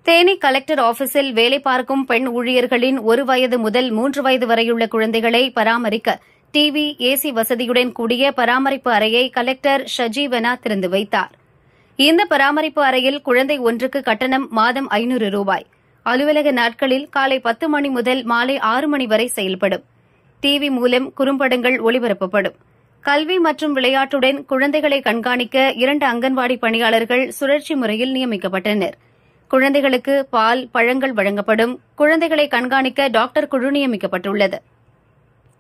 Theni collector ஆபீஸில் வேலை பார்க்கும் பெண் ஊழியர்களின் ஒரு வயது முதல் மூன்று வயது வரையுள்ள குழந்தைகளை பராமரிக்க டிவி ஏசி வசதியுடன் கூடிய பராமரிப்பு அறையை கலெக்டர் ஷஜீவனா திறந்து வைத்தார் இந்த பராமரிப்பு அறையில் குழந்தை ஒன்றுக்கு கட்டணம் மாதம் ஐநூறு ரூபாய் அலுவலக நாட்களில் காலை பத்து மணி முதல் மாலை ஆறு மணி வரை செயல்படும் டிவி மூலம் குறும்படங்கள் ஒளிபரப்பப்படும் கல்வி மற்றும் விளையாட்டுடன் குழந்தைகளை கண்காணிக்க இரண்டு அங்கன்வாடி பணியாளர்கள் சுழற்சி முறையில் நியமிக்கப்பட்டனர் குழந்தைகளுக்கு பால் பழங்கள் வழங்கப்படும் குழந்தைகளை கண்காணிக்க டாக்டர் குழு நியமிக்கப்பட்டுள்ளது